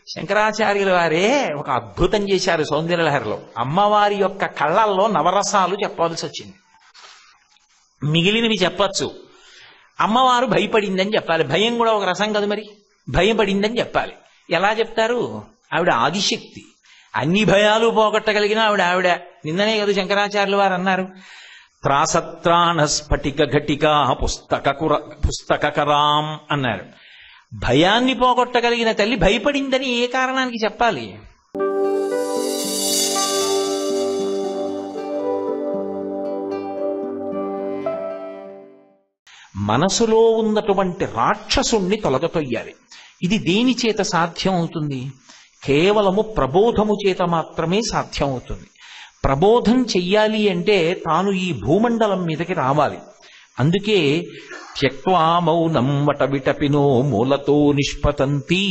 శంకరాచార్యుల వారే ఒక అద్భుతం చేశారు సౌందర్యలహరిలో అమ్మవారి యొక్క కళ్ళల్లో నవరసాలు చెప్పాల్సి వచ్చింది మిగిలినవి చెప్పచ్చు అమ్మవారు భయపడిందని చెప్పాలి భయం కూడా ఒక రసం కదా మరి భయపడిందని చెప్పాలి ఎలా చెప్తారు ఆవిడ ఆదిశక్తి అన్ని భయాలు పోగొట్టగలిగిన ఆవిడ ఆవిడ నిన్ననే కదా శంకరాచార్యుల వారు అన్నారు త్రాసత్రాణ స్ఫటిక ఘటికా పుస్తక పుస్తకరాం అన్నారు భయాన్ని పోగొట్టగలిగిన తల్లి భయపడిందని ఏ కారణానికి చెప్పాలి మనసులో ఉన్నటువంటి రాక్షసుణ్ణి తొలగతొయ్యాలి ఇది దేని చేత సాధ్యం అవుతుంది కేవలము ప్రబోధము చేత మాత్రమే సాధ్యం అవుతుంది ప్రబోధం చెయ్యాలి అంటే తాను ఈ భూమండలం మీదకి రావాలి అందుకే త్యక్వా మౌనం వటవిటపినో మూలతో నిష్పతంతి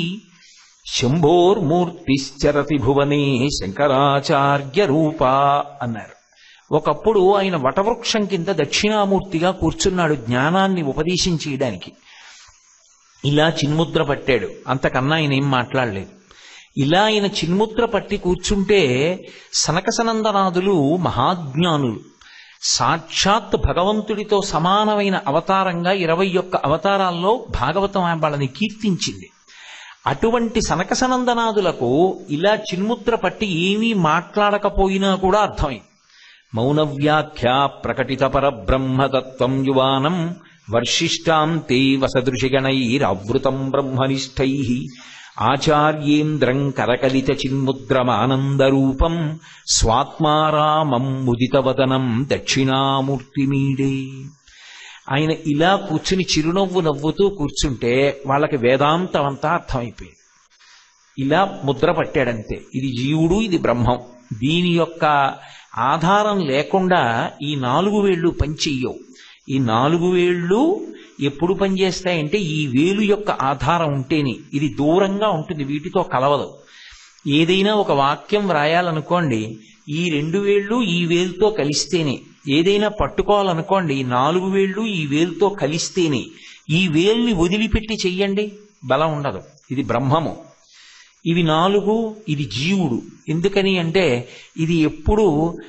శంభోర్మూర్తిశ్చరతి భువనే శంకరాచార్య రూప అన్నారు ఒకప్పుడు ఆయన వటవృక్షం కింద దక్షిణామూర్తిగా కూర్చున్నాడు జ్ఞానాన్ని ఉపదేశం చేయడానికి ఇలా చిన్ముద్ర పట్టాడు అంతకన్నా ఆయన ఏం మాట్లాడలేదు ఇలా ఆయన చిన్ముద్ర పట్టి కూర్చుంటే సనకసనందనాదులు మహాజ్ఞానులు సాక్షాత్ భగవంతుడితో సమానమైన అవతారంగా ఇరవై ఒక్క అవతారాల్లో భాగవతం వాళ్ళని కీర్తించింది అటువంటి సనకసనందనాదులకు ఇలా చిన్ముద్ర పట్టి ఏమీ మాట్లాడకపోయినా కూడా అర్థమైంది మౌనవ్యాఖ్యా ప్రకటిత పరబ్రహ్మతత్వం యువానం వర్షిష్టాం తే వసదృశిగణైరావృతం బ్రహ్మనిష్టై ఆచార్యేంద్రం కరకలిత చిన్ముద్రమానందరూపం స్వాత్మారామం ముదితవదనం దక్షిణామూర్తిమీడే ఆయన ఇలా కూర్చుని చిరునవ్వు నవ్వుతూ కూర్చుంటే వాళ్ళకి వేదాంతం అంతా అర్థమైపోయింది ఇలా ముద్ర పట్టాడంతే ఇది జీవుడు ఇది బ్రహ్మం దీని యొక్క ఆధారం లేకుండా ఈ నాలుగు వేళ్ళు పనిచెయ్యవు ఈ నాలుగు వేళ్ళు ఎప్పుడు పనిచేస్తాయంటే ఈ వేలు యొక్క ఆధారం ఉంటేనే ఇది దూరంగా ఉంటుంది వీటితో కలవదు ఏదైనా ఒక వాక్యం వ్రాయాలనుకోండి ఈ రెండు వేళ్ళు ఈ వేలుతో కలిస్తేనే ఏదైనా పట్టుకోవాలనుకోండి ఈ నాలుగు వేళ్ళు ఈ వేలుతో కలిస్తేనే ఈ వేల్ని వదిలిపెట్టి చెయ్యండి బలం ఉండదు ఇది బ్రహ్మము ఇవి నాలుగు ఇది జీవుడు ఎందుకని అంటే ఇది ఎప్పుడు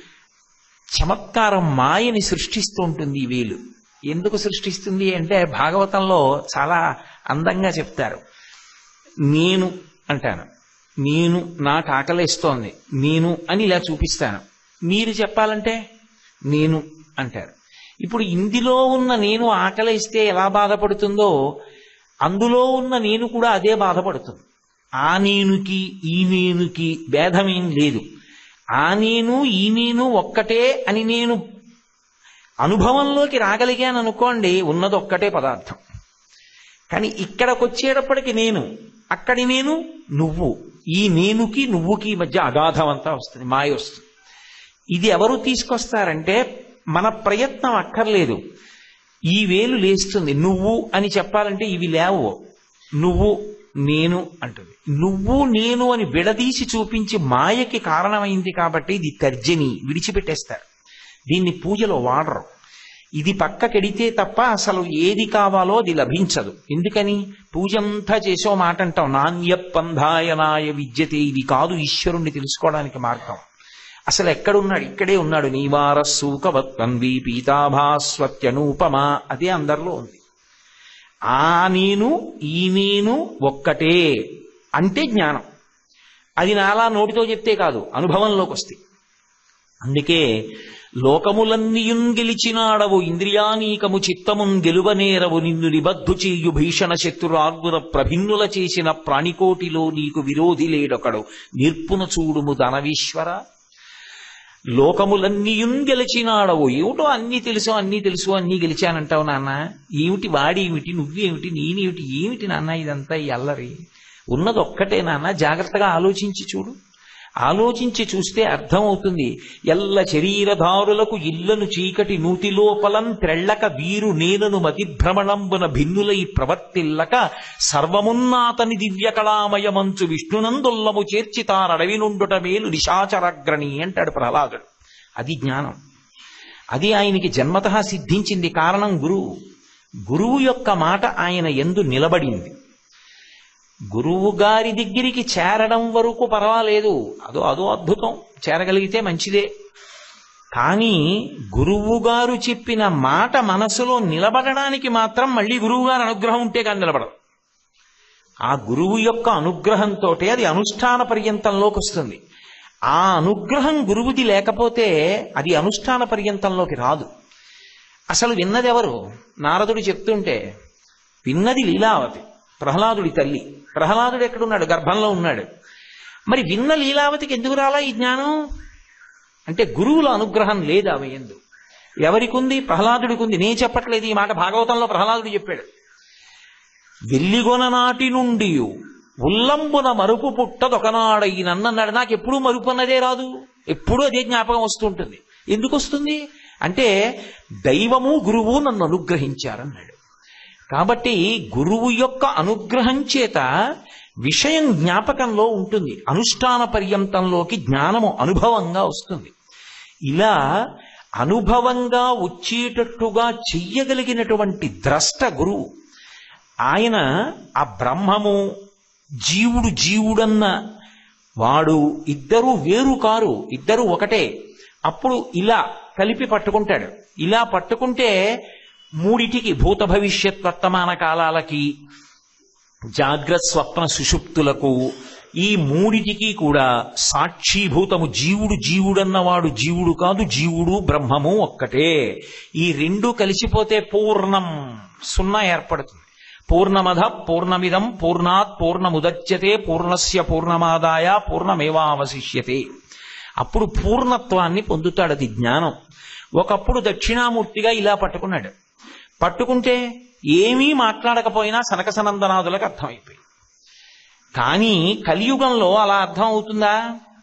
చమత్కారం మాయని సృష్టిస్తూ ఉంటుంది ఈ వేలు ఎందుకు సృష్టిస్తుంది అంటే భాగవతంలో చాలా అందంగా చెప్తారు నేను అంటాను నేను నాకు ఆకలిస్తోంది నేను అని ఇలా చూపిస్తాను మీరు చెప్పాలంటే నేను అంటారు ఇప్పుడు ఇందులో ఉన్న నేను ఆకలిస్తే ఎలా బాధపడుతుందో అందులో ఉన్న నేను కూడా అదే బాధపడుతుంది ఆ నేనుకి ఈ నేనుకి భేదమేం లేదు ఆ నేను ఈ నేను ఒక్కటే అని నేను అనుభవంలోకి రాగలిగాను అనుకోండి ఉన్నది ఒక్కటే పదార్థం కానీ ఇక్కడికి వచ్చేటప్పటికి నేను అక్కడి నేను నువ్వు ఈ నేనుకి నువ్వుకి మధ్య అగాధం అంతా వస్తుంది మాయ వస్తుంది ఇది ఎవరు తీసుకొస్తారంటే మన ప్రయత్నం అక్కర్లేదు ఈ వేలు లేస్తుంది నువ్వు అని చెప్పాలంటే ఇవి లేవు నువ్వు నేను అంటుంది నువ్వు నేను అని విడదీసి చూపించి మాయకి కారణమైంది కాబట్టి ఇది తర్జని విడిచిపెట్టేస్తారు దీన్ని పూజలో వాడరు ఇది పక్కకెడితే తప్ప అసలు ఏది కావాలో అది లభించదు ఎందుకని పూజంతా చేసో మాట అంటాం నాణ్య పంధాయనాయ విద్యతే ఇది కాదు ఈశ్వరుణ్ణి తెలుసుకోవడానికి మార్గం అసలు ఎక్కడున్నాడు ఇక్కడే ఉన్నాడు నీవార సూకవత్వన్వి పీతాభాస్వత్యనూపమా అదే అందరిలో ఉంది ఆ నేను ఈ నేను ఒక్కటే అంటే జ్ఞానం అది నాలా నోటితో చెప్తే కాదు అనుభవంలోకి వస్తే అందుకే లోకములన్నీయున్ గెలిచినాడవు ఇంద్రియానీకము చిత్తమున్ గెలువనేరవు నిన్ను నిబద్ధు చేయు భీషణ శత్రురార్గుర ప్రభిన్నుల చేసిన ప్రాణికోటిలో నీకు విరోధి లేడొకడు నిర్పున చూడుము ధనవీశ్వర లోకములన్నీయున్ గెలిచినాడవు ఏమిటో అన్నీ తెలుసు అన్నీ తెలుసు అన్నీ గెలిచానంటావు నాన్న ఏమిటి వాడేమిటి నువ్వేమిటి నేనేమిటి ఏమిటి నాన్న ఇదంతా ఈ అల్లరి ఉన్నది ఒక్కటే నాన్న జాగ్రత్తగా ఆలోచించి చూడు ఆలోచించి చూస్తే అర్థమవుతుంది ఎల్ల శరీరధారులకు ఇళ్లను చీకటి నూతి లోపలం త్రెళ్ళక వీరు నేనను మతిభ్రమణంబున భిన్నులై ప్రవర్తిల్లక సర్వమున్నాతని దివ్యకళామయమంచు విష్ణునందుల్లము చేర్చి తారడవి నుండుట మేలు నిశాచరగ్రణి అంటాడు ప్రహ్లాదుడు అది జ్ఞానం అది ఆయనకి జన్మత సిద్ధించింది కారణం గురువు గురువు యొక్క మాట ఆయన ఎందు నిలబడింది గురువు గారి దగ్గరికి చేరడం వరకు పర్వాలేదు అదో అదో అద్భుతం చేరగలిగితే మంచిదే కానీ గురువు గారు చెప్పిన మాట మనసులో నిలబడడానికి మాత్రం మళ్ళీ గురువు గారి అనుగ్రహం ఉంటే కానీ నిలబడదు ఆ గురువు యొక్క అనుగ్రహంతో అది అనుష్ఠాన పర్యంతంలోకి వస్తుంది ఆ అనుగ్రహం గురువుది లేకపోతే అది అనుష్ఠాన పర్యంతంలోకి రాదు అసలు విన్నది ఎవరు నారదుడు చెప్తుంటే విన్నది లీలావతి ప్రహ్లాదుడి తల్లి ప్రహ్లాదుడు ఎక్కడున్నాడు గర్భంలో ఉన్నాడు మరి విన్న లీలావతికి ఎందుకు రాలా ఈ జ్ఞానం అంటే గురువుల అనుగ్రహం లేదు ఆమె ఎందు ఎవరికి ఉంది ప్రహ్లాదుడికి ఉంది నేను చెప్పట్లేదు ఈ మాట భాగవతంలో ప్రహ్లాదుడు చెప్పాడు వెల్లిగొన నాటి నుండి ఉల్లంబున మరుపు పుట్టదొకనాడయినన్నాడు నాకు ఎప్పుడూ మరుపు అన్నదే రాదు ఎప్పుడూ అదే జ్ఞాపకం వస్తుంటుంది ఎందుకు వస్తుంది అంటే దైవము గురువు నన్ను అనుగ్రహించారన్నాడు కాబట్టి గురువు యొక్క అనుగ్రహం చేత విషయం జ్ఞాపకంలో ఉంటుంది అనుష్ఠాన పర్యంతంలోకి జ్ఞానము అనుభవంగా వస్తుంది ఇలా అనుభవంగా వచ్చేటట్టుగా చెయ్యగలిగినటువంటి ద్రష్ట గురువు ఆయన ఆ బ్రహ్మము జీవుడు జీవుడన్న వాడు ఇద్దరు వేరు కారు ఇద్దరు ఒకటే అప్పుడు ఇలా కలిపి పట్టుకుంటాడు ఇలా పట్టుకుంటే మూడిటికి భూత భవిష్యత్ వర్తమాన కాలాలకి జాగ్రత్త స్వప్న సుషుప్తులకు ఈ మూడిటికి కూడా సాక్షీభూతము జీవుడు జీవుడన్నవాడు జీవుడు కాదు జీవుడు బ్రహ్మము ఒక్కటే ఈ రెండు కలిసిపోతే పూర్ణం సున్నా ఏర్పడుతుంది పూర్ణమధ పూర్ణమిదం పూర్ణాత్ పూర్ణముదచ్యతే పూర్ణస్య పూర్ణమాదాయ పూర్ణమేవావశిష్యతే అప్పుడు పూర్ణత్వాన్ని పొందుతాడు అది జ్ఞానం ఒకప్పుడు దక్షిణామూర్తిగా ఇలా పట్టుకున్నాడు పట్టుకుంటే ఏమీ మాట్లాడకపోయినా సనక సనందనాదులకు అర్థమైపోయింది కానీ కలియుగంలో అలా అర్థం అవుతుందా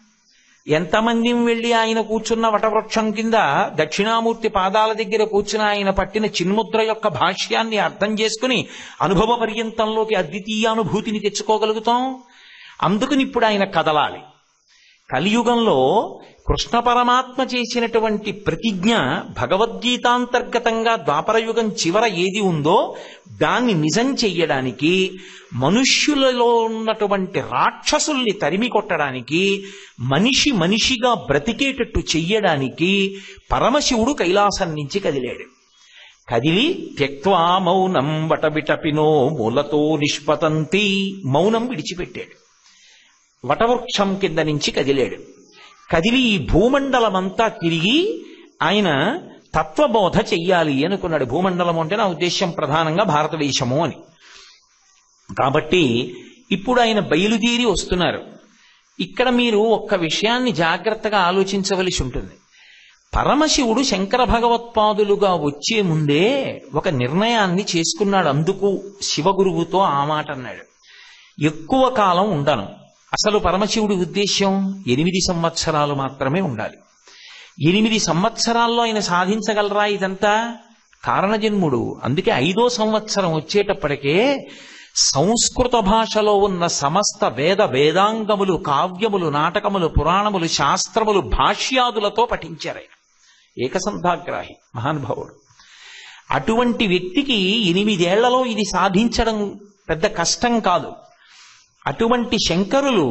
ఎంతమంది వెళ్ళి ఆయన కూర్చున్న వటవృక్షం కింద దక్షిణామూర్తి పాదాల దగ్గర కూర్చుని ఆయన పట్టిన చిన్ముద్ర యొక్క భాష్యాన్ని అర్థం చేసుకుని అనుభవ పర్యంతంలోకి అద్వితీయానుభూతిని తెచ్చుకోగలుగుతాం అందుకని ఇప్పుడు ఆయన కదలాలి కలియుగంలో కృష్ణ పరమాత్మ చేసినటువంటి ప్రతిజ్ఞ భగవద్గీతాంతర్గతంగా ద్వాపరయుగం చివర ఏది ఉందో దాన్ని నిజం చెయ్యడానికి మనుష్యులలో ఉన్నటువంటి రాక్షసుల్ని తరిమి కొట్టడానికి మనిషి మనిషిగా బ్రతికేటట్టు చెయ్యడానికి పరమశివుడు నుంచి కదిలాడు కదిలి త్యక్వా మౌనం వటబిటపినో మూలతో నిష్పతంతి మౌనం విడిచిపెట్టాడు వటవృక్షం కింద నుంచి కదిలాడు కదిలి ఈ భూమండలమంతా తిరిగి ఆయన తత్వబోధ చెయ్యాలి అనుకున్నాడు భూమండలం అంటే నా ఉద్దేశ్యం ప్రధానంగా భారతదేశము అని కాబట్టి ఇప్పుడు ఆయన బయలుదేరి వస్తున్నారు ఇక్కడ మీరు ఒక్క విషయాన్ని జాగ్రత్తగా ఆలోచించవలసి ఉంటుంది పరమశివుడు శంకర భగవత్పాదులుగా వచ్చే ముందే ఒక నిర్ణయాన్ని చేసుకున్నాడు అందుకు శివగురువుతో ఆ మాట అన్నాడు ఎక్కువ కాలం ఉండను అసలు పరమశివుడి ఉద్దేశ్యం ఎనిమిది సంవత్సరాలు మాత్రమే ఉండాలి ఎనిమిది సంవత్సరాల్లో ఆయన సాధించగలరా ఇదంతా కారణజన్ముడు అందుకే ఐదో సంవత్సరం వచ్చేటప్పటికే సంస్కృత భాషలో ఉన్న సమస్త వేద వేదాంగములు కావ్యములు నాటకములు పురాణములు శాస్త్రములు భాష్యాదులతో పఠించారు ఆయన ఏకసంధాగ్రాహి మహానుభావుడు అటువంటి వ్యక్తికి ఎనిమిదేళ్లలో ఇది సాధించడం పెద్ద కష్టం కాదు అటువంటి శంకరులు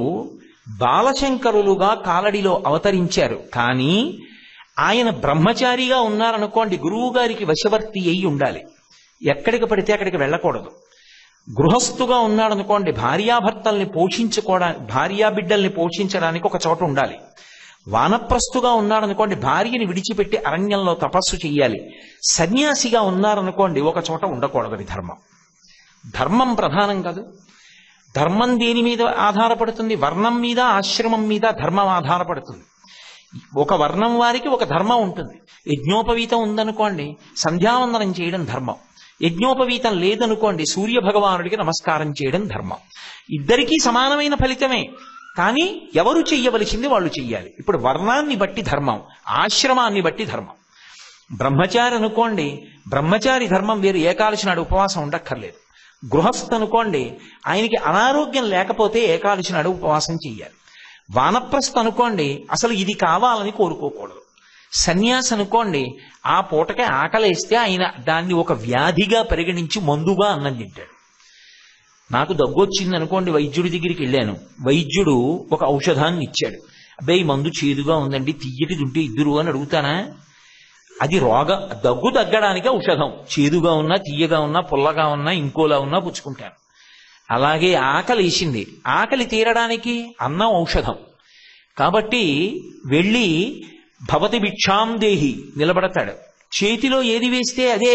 బాలశంకరులుగా కాలడిలో అవతరించారు కానీ ఆయన బ్రహ్మచారిగా ఉన్నారనుకోండి గురువు గారికి వశవర్తి అయి ఉండాలి ఎక్కడికి పడితే అక్కడికి వెళ్ళకూడదు గృహస్థుగా ఉన్నాడనుకోండి భార్యాభర్తల్ని పోషించుకోవడానికి భార్యా బిడ్డల్ని పోషించడానికి ఒక చోట ఉండాలి వానప్రస్తుగా ఉన్నాడనుకోండి భార్యని విడిచిపెట్టి అరణ్యంలో తపస్సు చెయ్యాలి సన్యాసిగా ఉన్నారనుకోండి ఒక చోట ఉండకూడదు ధర్మం ధర్మం ప్రధానం కాదు ధర్మం దేని మీద ఆధారపడుతుంది వర్ణం మీద ఆశ్రమం మీద ధర్మం ఆధారపడుతుంది ఒక వర్ణం వారికి ఒక ధర్మం ఉంటుంది యజ్ఞోపవీతం ఉందనుకోండి సంధ్యావందనం చేయడం ధర్మం యజ్ఞోపవీతం లేదనుకోండి సూర్య భగవానుడికి నమస్కారం చేయడం ధర్మం ఇద్దరికీ సమానమైన ఫలితమే కానీ ఎవరు చెయ్యవలసింది వాళ్ళు చెయ్యాలి ఇప్పుడు వర్ణాన్ని బట్టి ధర్మం ఆశ్రమాన్ని బట్టి ధర్మం బ్రహ్మచారి అనుకోండి బ్రహ్మచారి ధర్మం వేరు ఏకాదశి నాడు ఉపవాసం ఉండక్కర్లేదు గృహస్థ అనుకోండి ఆయనకి అనారోగ్యం లేకపోతే ఏకాదశి నాడు ఉపవాసం చెయ్యాలి వానప్రస్థ అనుకోండి అసలు ఇది కావాలని కోరుకోకూడదు సన్యాసి అనుకోండి ఆ పూటకే ఆకలేస్తే ఆయన దాన్ని ఒక వ్యాధిగా పరిగణించి మందుగా అన్నం తింటాడు నాకు దగ్గు వచ్చింది అనుకోండి వైద్యుడి దగ్గరికి వెళ్ళాను వైద్యుడు ఒక ఔషధాన్ని ఇచ్చాడు అబ్బాయి ఈ మందు చేదుగా ఉందండి తియ్యటిది ఉంటే ఇద్దరు అని అడుగుతానా అది రోగ దగ్గు తగ్గడానికి ఔషధం చేదుగా ఉన్నా తీయగా ఉన్నా పుల్లగా ఉన్నా ఇంకోలా ఉన్నా పుచ్చుకుంటాను అలాగే ఆకలి వేసింది ఆకలి తీరడానికి అన్నం ఔషధం కాబట్టి వెళ్ళి భవతి భిక్షాం దేహి నిలబడతాడు చేతిలో ఏది వేస్తే అదే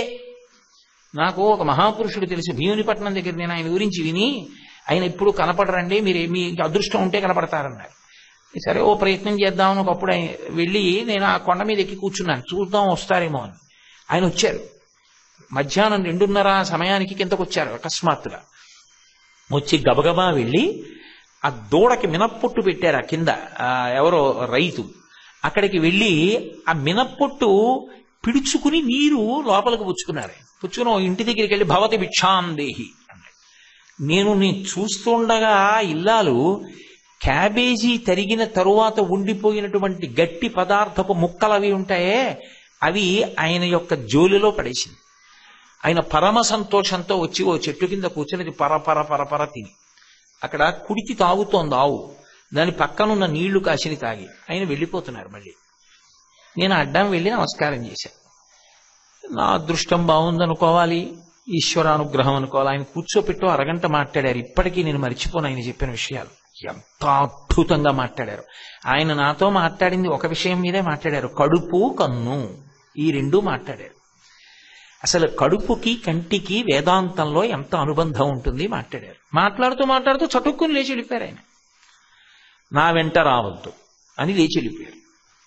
నాకు ఒక మహాపురుషుడు తెలుసు భీమునిపట్నం దగ్గర నేను ఆయన గురించి విని ఆయన ఎప్పుడు కనపడరండి మీరు మీ అదృష్టం ఉంటే కనపడతారన్నారు సరే ఓ ప్రయత్నం చేద్దామని ఒకప్పుడు ఆయన వెళ్ళి నేను ఆ కొండ మీద ఎక్కి కూర్చున్నాను చూద్దాం వస్తారేమో అని ఆయన వచ్చారు మధ్యాహ్నం రెండున్నర సమయానికి కిందకు వచ్చారు అకస్మాత్తుగా వచ్చి గబగబా వెళ్ళి ఆ దూడకి మినప్పొట్టు పెట్టారు ఆ కింద ఆ ఎవరో రైతు అక్కడికి వెళ్ళి ఆ మినప్పొట్టు పిడుచుకుని నీరు లోపలికి పుచ్చుకున్నారు పుచ్చుకుని ఓ ఇంటి దగ్గరికి వెళ్ళి భవతి భిక్షాం దేహి అన్నాడు నేను నీ చూస్తుండగా ఇల్లాలు క్యాబేజీ తరిగిన తరువాత ఉండిపోయినటువంటి గట్టి పదార్థపు ముక్కలు అవి ఉంటాయే అవి ఆయన యొక్క జోలిలో పడేసింది ఆయన పరమ సంతోషంతో వచ్చి ఓ చెట్టు కింద కూర్చొని పర పర పర పర తిని అక్కడ కుడికి తాగుతోంది ఆవు దాని పక్కనున్న నీళ్లు కాసిని తాగి ఆయన వెళ్ళిపోతున్నారు మళ్ళీ నేను అడ్డం వెళ్ళి నమస్కారం చేశాను నా అదృష్టం బాగుందనుకోవాలి ఈశ్వరానుగ్రహం అనుకోవాలి ఆయన కూర్చోపెట్టు అరగంట మాట్లాడారు ఇప్పటికీ నేను మర్చిపోను ఆయన చెప్పిన విషయాలు ఎంత అద్భుతంగా మాట్లాడారు ఆయన నాతో మాట్లాడింది ఒక విషయం మీదే మాట్లాడారు కడుపు కన్ను ఈ రెండు మాట్లాడారు అసలు కడుపుకి కంటికి వేదాంతంలో ఎంత అనుబంధం ఉంటుంది మాట్లాడారు మాట్లాడుతూ మాట్లాడుతూ చటుక్కుని లేచి వెళ్ళిపోయారు ఆయన నా వెంట రావద్దు అని లేచి వెళ్ళిపోయారు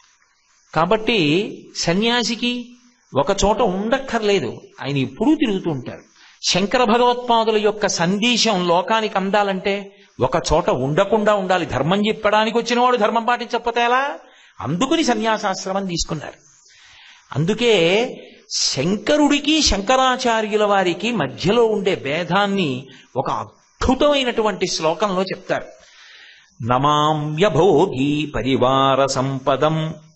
కాబట్టి సన్యాసికి ఒక చోట ఉండక్కర్లేదు ఆయన ఎప్పుడూ తిరుగుతూ ఉంటారు శంకర భగవత్పాదుల యొక్క సందేశం లోకానికి అందాలంటే ఒక చోట ఉండకుండా ఉండాలి ధర్మం చెప్పడానికి వచ్చినవాడు ధర్మం పాటించకపోతే ఎలా అందుకుని సన్యాసాశ్రమం తీసుకున్నారు అందుకే శంకరుడికి శంకరాచార్యుల వారికి మధ్యలో ఉండే భేదాన్ని ఒక అద్భుతమైనటువంటి శ్లోకంలో చెప్తారు నమామ్యభోగి పరివార సంపదం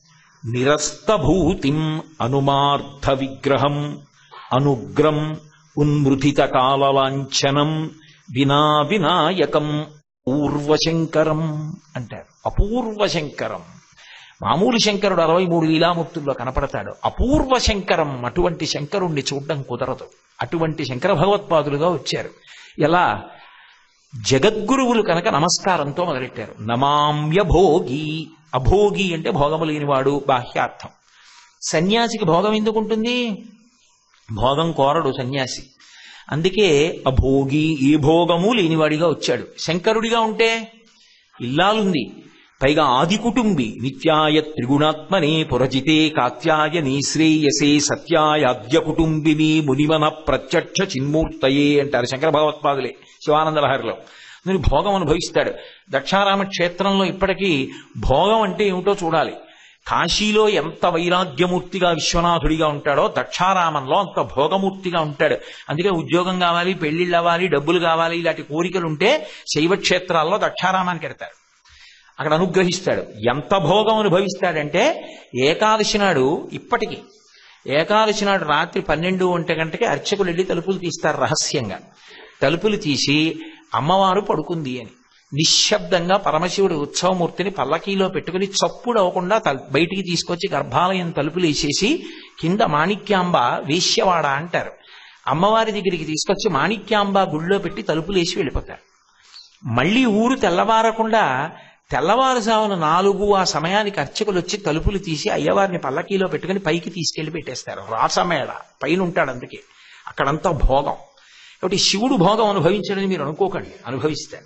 నిరస్తభూతిం అనుమార్థ విగ్రహం అనుగ్రం ఉన్మృతిత కాలలాంఛనం వినా వినాయకం పూర్వశంకరం అంటారు అపూర్వ శంకరం మామూలు శంకరుడు అరవై మూడు లీలామూర్తుల్లో కనపడతాడు అపూర్వ శంకరం అటువంటి శంకరుణ్ణి చూడడం కుదరదు అటువంటి శంకర భగవత్పాదులుగా వచ్చారు ఎలా జగద్గురువులు కనుక నమస్కారంతో మొదలెట్టారు నమామ్య భోగి అభోగి అంటే భోగము లేనివాడు బాహ్యార్థం సన్యాసికి భోగం ఎందుకు ఉంటుంది భోగం కోరడు సన్యాసి అందుకే అభోగి ఏ భోగము లేనివాడిగా వచ్చాడు శంకరుడిగా ఉంటే ఇల్లాలుంది పైగా ఆది కుటుంబి నిత్యాయ త్రిగుణాత్మనే పురజితే కాత్యాయని శ్రేయసే సత్యాయ అద్య కుటుంబిని మునివన ప్రత్యక్ష చిన్మూర్తయే అంటారు శంకర భగవత్పాదులే శివానంద లహరిలో నేను భోగం అనుభవిస్తాడు దక్షారామ క్షేత్రంలో ఇప్పటికీ భోగం అంటే ఏమిటో చూడాలి కాశీలో ఎంత వైరాగ్యమూర్తిగా విశ్వనాథుడిగా ఉంటాడో దక్షారామంలో అంత భోగమూర్తిగా ఉంటాడు అందుకే ఉద్యోగం కావాలి పెళ్లిళ్ళు అవ్వాలి డబ్బులు కావాలి ఇలాంటి కోరికలు ఉంటే శైవ క్షేత్రాల్లో దక్షారామానికి ఎడతాడు అక్కడ అనుగ్రహిస్తాడు ఎంత భోగం అనుభవిస్తాడంటే ఏకాదశి నాడు ఇప్పటికీ ఏకాదశి నాడు రాత్రి పన్నెండు ఒంటి గంటకి అర్చకులు వెళ్ళి తలుపులు తీస్తారు రహస్యంగా తలుపులు తీసి అమ్మవారు పడుకుంది అని నిశ్శబ్దంగా పరమశివుడి ఉత్సవమూర్తిని పల్లకీలో పెట్టుకుని చప్పుడు అవ్వకుండా తల్- బయటికి తీసుకొచ్చి గర్భాలయం తలుపులు వేసేసి కింద మాణిక్యాంబ వేశ్యవాడ అంటారు అమ్మవారి దగ్గరికి తీసుకొచ్చి మాణిక్యాంబ గుళ్ళో పెట్టి తలుపులు వేసి వెళ్ళిపోతారు మళ్ళీ ఊరు తెల్లవారకుండా తెల్లవారుజామున నాలుగు ఆ సమయానికి అర్చకులు వచ్చి తలుపులు తీసి అయ్యవారిని పల్లకీలో పెట్టుకుని పైకి తీసుకెళ్లి పెట్టేస్తారు రాసమేళ పైన ఉంటాడు అందుకే అక్కడంతా భోగం కాబట్టి శివుడు భోగం అనుభవించడని మీరు అనుకోకండి అనుభవిస్తాడు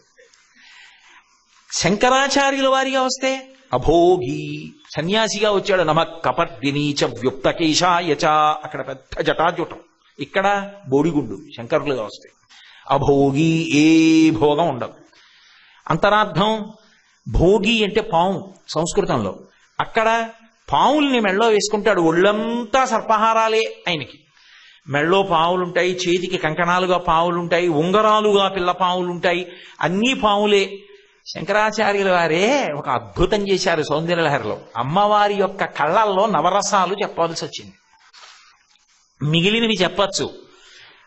శంకరాచార్యుల వారిగా వస్తే అభోగి సన్యాసిగా వచ్చాడు నమ కపర్దినీచ వ్యుక్తకేశాయచ అక్కడ పెద్ద జటాజుటం ఇక్కడ బోడిగుండు శంకరులుగా వస్తే అభోగి ఏ భోగం ఉండదు అంతరార్థం భోగి అంటే పాము సంస్కృతంలో అక్కడ పావుల్ని మెళ్ళో వేసుకుంటాడు ఒళ్ళంతా సర్పహారాలే ఆయనకి మెళ్ళో పావులుంటాయి చేతికి కంకణాలుగా పావులుంటాయి ఉంగరాలుగా పిల్ల పావులుంటాయి అన్నీ పావులే శంకరాచార్యుల వారే ఒక అద్భుతం చేశారు సౌందర్యలహరిలో అమ్మవారి యొక్క కళ్ళల్లో నవరసాలు చెప్పాల్సి వచ్చింది మిగిలినవి చెప్పచ్చు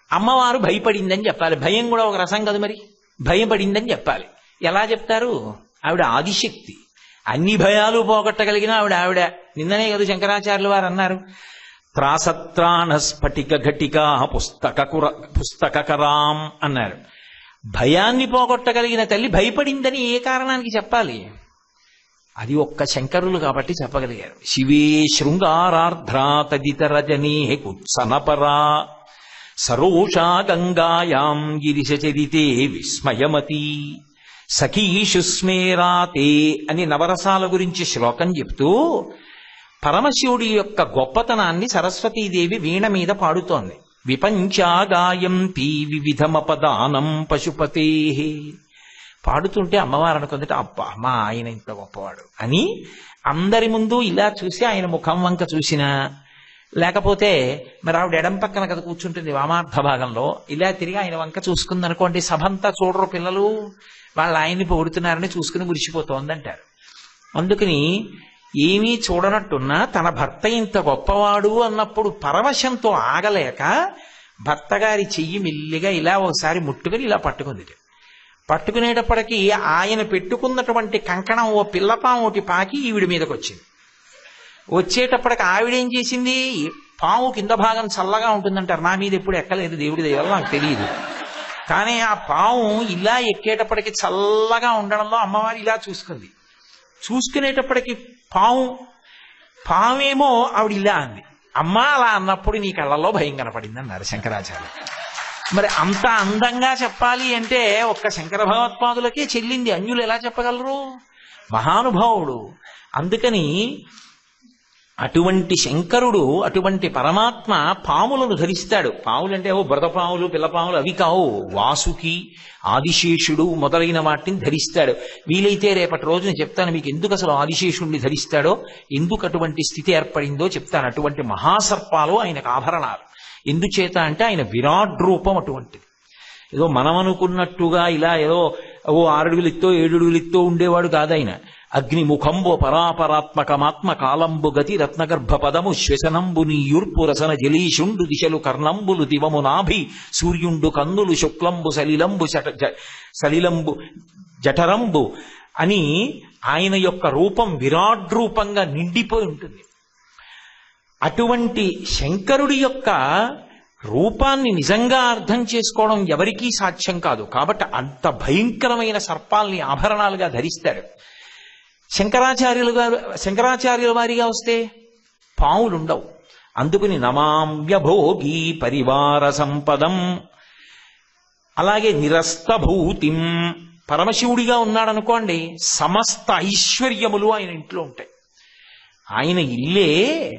అమ్మవారు భయపడిందని చెప్పాలి భయం కూడా ఒక రసం కదా మరి భయపడిందని చెప్పాలి ఎలా చెప్తారు ఆవిడ ఆదిశక్తి అన్ని భయాలు పోగొట్టగలిగిన ఆవిడ ఆవిడ నిన్ననే కదా శంకరాచార్యులు వారు అన్నారు త్రాసత్రాణ స్ఫటిక ఘటిక పుస్తక పుస్తకరాం అన్నారు భయాన్ని పోగొట్టగలిగిన తల్లి భయపడిందని ఏ కారణానికి చెప్పాలి అది ఒక్క శంకరులు కాబట్టి చెప్పగలిగారు శివే శృంగారార్ధ్రా తదితర జనే కుత్సనపరా సరోషా గంగాయాం గిరిశచరితే విస్మయమతి సఖీషు స్మేరాతే అని నవరసాల గురించి శ్లోకం చెప్తూ పరమశివుడి యొక్క గొప్పతనాన్ని సరస్వతీదేవి వీణ మీద పాడుతోంది విపంచాగాయంతి వివిధమపదానం పశుపతే పాడుతుంటే అమ్మవారు అనుకుందట అబ్బా మా ఆయన ఇంత గొప్పవాడు అని అందరి ముందు ఇలా చూసి ఆయన ముఖం వంక చూసినా లేకపోతే మరి ఆవిడ ఎడం పక్కన కదా కూర్చుంటుంది వామార్థ భాగంలో ఇలా తిరిగి ఆయన వంక చూసుకుంది అనుకోండి సభంతా చూడరు పిల్లలు వాళ్ళ ఆయన్ని పొగుడుతున్నారని చూసుకుని మురిసిపోతోందంటారు అందుకని ఏమీ చూడనట్టున్నా తన భర్త ఇంత గొప్పవాడు అన్నప్పుడు పరవశంతో ఆగలేక భర్త గారి చెయ్యి మెల్లిగా ఇలా ఒకసారి ముట్టుకుని ఇలా పట్టుకుంది పట్టుకునేటప్పటికీ ఆయన పెట్టుకున్నటువంటి కంకణం ఓ పిల్లపాము ఒకటి పాకి ఈవిడి మీదకి వచ్చింది వచ్చేటప్పటికి ఆవిడేం చేసింది పాము కింద భాగం చల్లగా ఉంటుందంటారు నా మీద ఎప్పుడు ఎక్కలేదు దేవుడి దయవల్ల నాకు తెలియదు కానీ ఆ పాము ఇలా ఎక్కేటప్పటికి చల్లగా ఉండడంలో అమ్మవారు ఇలా చూసుకుంది చూసుకునేటప్పటికి పాము పామేమో ఆవిడ ఇలా అంది అమ్మ అలా అన్నప్పుడు నీ కళ్ళల్లో భయం కనపడింది అన్నారు శంకరాచార్య మరి అంత అందంగా చెప్పాలి అంటే ఒక్క శంకర భగవత్పాదులకే చెల్లింది అన్యులు ఎలా చెప్పగలరు మహానుభావుడు అందుకని అటువంటి శంకరుడు అటువంటి పరమాత్మ పాములను ధరిస్తాడు పాములంటే ఓ బురదపాములు పిల్లపాములు అవి కావు వాసుకి ఆదిశేషుడు మొదలైన వాటిని ధరిస్తాడు వీలైతే రేపటి రోజున చెప్తాను మీకు ఎందుకు అసలు ఆదిశేషుణ్ణి ధరిస్తాడో ఎందుకు అటువంటి స్థితి ఏర్పడిందో చెప్తాను అటువంటి మహాసర్పాలు ఆయనకు ఆభరణాలు ఎందుచేత అంటే ఆయన విరాట్ రూపం అటువంటిది ఏదో మనం అనుకున్నట్టుగా ఇలా ఏదో ఓ ఆరడుగులిత్తో ఏడుగులిత్తో ఉండేవాడు కాదాయన అగ్నిముఖంబు పరాపరాత్మకమాత్మ కాలంబు గతి రత్నగర్భ పదము శ్వసనంబు నీయుర్పు రసన జలీషుండు దిశలు కర్ణంబులు దివము నాభి సూర్యుండు కన్నులు శుక్లంబు సలిలంబు శట జ- సలిలంబు జఠరంబు అని ఆయన యొక్క రూపం విరాట్ రూపంగా నిండిపోయి ఉంటుంది అటువంటి శంకరుడి యొక్క రూపాన్ని నిజంగా అర్థం చేసుకోవడం ఎవరికీ సాధ్యం కాదు కాబట్టి అంత భయంకరమైన సర్పాల్ని ఆభరణాలుగా ధరిస్తాడు శంకరాచార్యులు గారు శంకరాచార్యుల వారిగా వస్తే పావులుండవు అందుకుని నమామ్యభోగి పరివార సంపదం అలాగే నిరస్తభూతిం పరమశివుడిగా ఉన్నాడనుకోండి సమస్త ఐశ్వర్యములు ఆయన ఇంట్లో ఉంటాయి ఆయన ఇల్లే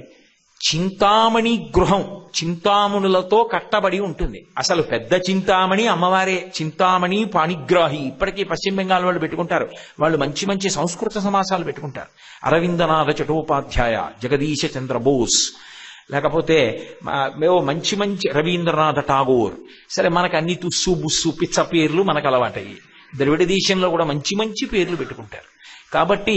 చింతామణి గృహం చింతామణులతో కట్టబడి ఉంటుంది అసలు పెద్ద చింతామణి అమ్మవారే చింతామణి పాణిగ్రాహి ఇప్పటికీ పశ్చిమ బెంగాల్ వాళ్ళు పెట్టుకుంటారు వాళ్ళు మంచి మంచి సంస్కృత సమాసాలు పెట్టుకుంటారు అరవిందనాథ చటోపాధ్యాయ జగదీశ చంద్ర బోస్ లేకపోతే మా- మేము మంచి మంచి రవీంద్రనాథ ఠాగూర్ సరే మనకు అన్ని తుస్సు బుస్సు పిచ్చ పేర్లు మనకు అలవాటయ్యి ద్రవిడ దేశంలో కూడా మంచి మంచి పేర్లు పెట్టుకుంటారు కాబట్టి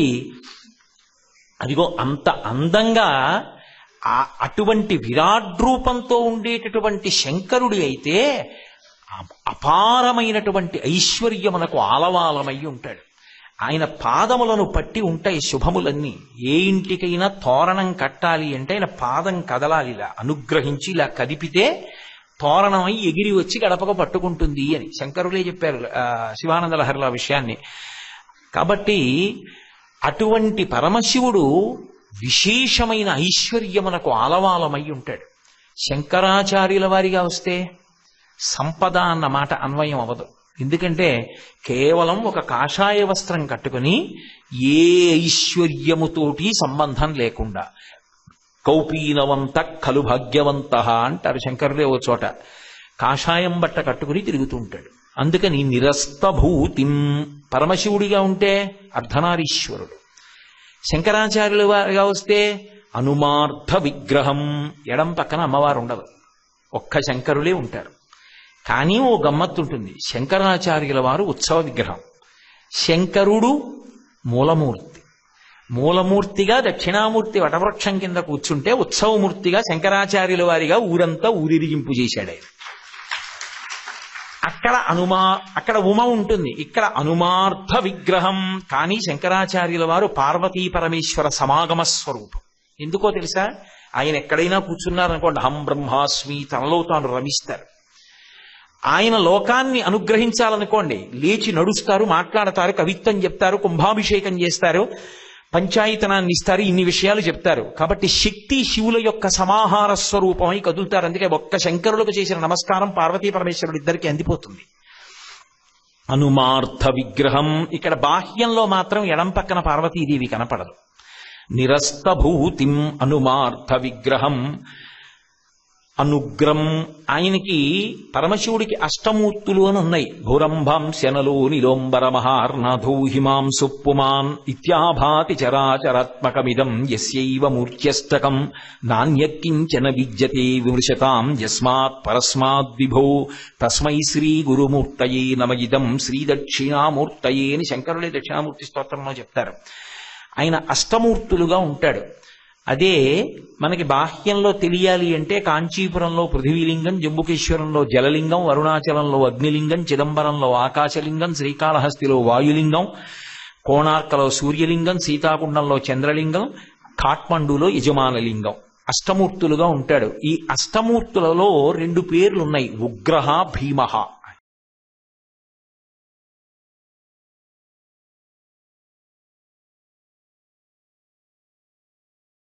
అదిగో అంత అందంగా ఆ అటువంటి విరాట్ రూపంతో ఉండేటటువంటి శంకరుడి అయితే ఆ- అపారమైనటువంటి ఐశ్వర్యమునకు ఆలవాలమై ఉంటాడు ఆయన పాదములను పట్టి ఉంటాయి శుభములన్నీ ఏ ఇంటికైనా తోరణం కట్టాలి అంటే ఆయన పాదం కదలాలిలా అనుగ్రహించి ఇలా కదిపితే తోరణమై ఎగిరి వచ్చి గడపక పట్టుకుంటుంది అని శంకరులే చెప్పారు ఆ, శివానంద లహరిల విషయాన్ని కాబట్టి అటువంటి పరమశివుడు విశేషమైన ఐశ్వర్యమునకు ఆలవాలమై ఉంటాడు శంకరాచార్యుల వారిగా వస్తే సంపద అన్న మాట అన్వయం అవ్వదు ఎందుకంటే కేవలం ఒక కాషాయ వస్త్రం కట్టుకుని ఏ ఐశ్వర్యముతోటి సంబంధం లేకుండా కౌపీనవంత ఖలు భాగ్యవంత అంటారు శంకరులే ఓ చోట కాషాయం బట్ట కట్టుకుని తిరుగుతూ ఉంటాడు అందుకని నిరస్తభూతిం పరమశివుడిగా ఉంటే అర్ధనారీశ్వరుడు శంకరాచార్యుల వారిగా వస్తే అనుమార్థ విగ్రహం ఎడం పక్కన అమ్మవారు ఉండదు ఒక్క శంకరులే ఉంటారు కానీ ఓ గమ్మత్తు ఉంటుంది శంకరాచార్యుల వారు ఉత్సవ విగ్రహం శంకరుడు మూలమూర్తి మూలమూర్తిగా దక్షిణామూర్తి వటవృక్షం కింద కూర్చుంటే ఉత్సవమూర్తిగా శంకరాచార్యుల వారిగా ఊరంతా ఊరిరిగింపు చేశాడు ఆయన అక్కడ అనుమా అక్కడ ఉమ ఉంటుంది ఇక్కడ అనుమార్థ విగ్రహం కానీ శంకరాచార్యుల వారు పార్వతీ పరమేశ్వర సమాగమ స్వరూపం ఎందుకో తెలుసా ఆయన ఎక్కడైనా కూర్చున్నారనుకోండి హం బ్రహ్మాస్మి తనలో తాను రమిస్తారు ఆయన లోకాన్ని అనుగ్రహించాలనుకోండి లేచి నడుస్తారు మాట్లాడతారు కవిత్వం చెప్తారు కుంభాభిషేకం చేస్తారు పంచాయతనాన్ని ఇస్తారు ఇన్ని విషయాలు చెప్తారు కాబట్టి శక్తి శివుల యొక్క సమాహార స్వరూపమై కదులుతారు అందుకే ఒక్క శంకరులకు చేసిన నమస్కారం పార్వతీ పరమేశ్వరుడు ఇద్దరికి అందిపోతుంది అనుమార్థ విగ్రహం ఇక్కడ బాహ్యంలో మాత్రం ఎడం పక్కన పార్వతీదేవి కనపడదు నిరస్తభూతిం అనుమార్థ విగ్రహం అనుగ్రం ఆయనకి పరమశివుడికి అష్టమూర్తులు అని ఉన్నాయి భూరంభం శనలో నిలోంబర మహార్నాథో హిమాంసు పుమాన్ ఇత్యాభాతి చరాచరాత్మకమిదం యస్యైవ మూర్త్యష్టకం నాణ్యకించన విద్యతే విమృశతాం యస్మాత్ పరస్మాద్ విభో తస్మై శ్రీ గురుమూర్తయే నమ ఇదం శ్రీ దక్షిణామూర్తయే అని శంకరులే దక్షిణామూర్తి స్తోత్రంలో చెప్తారు ఆయన అష్టమూర్తులుగా ఉంటాడు అదే మనకి బాహ్యంలో తెలియాలి అంటే కాంచీపురంలో పృథివీలింగం జంబుకేశ్వరంలో జలలింగం అరుణాచలంలో అగ్నిలింగం చిదంబరంలో ఆకాశలింగం శ్రీకాళహస్తిలో వాయులింగం కోణార్కలో సూర్యలింగం సీతాకుండంలో చంద్రలింగం కాట్మండులో యజమానలింగం అష్టమూర్తులుగా ఉంటాడు ఈ అష్టమూర్తులలో రెండు పేర్లు ఉన్నాయి ఉగ్రహ భీమహ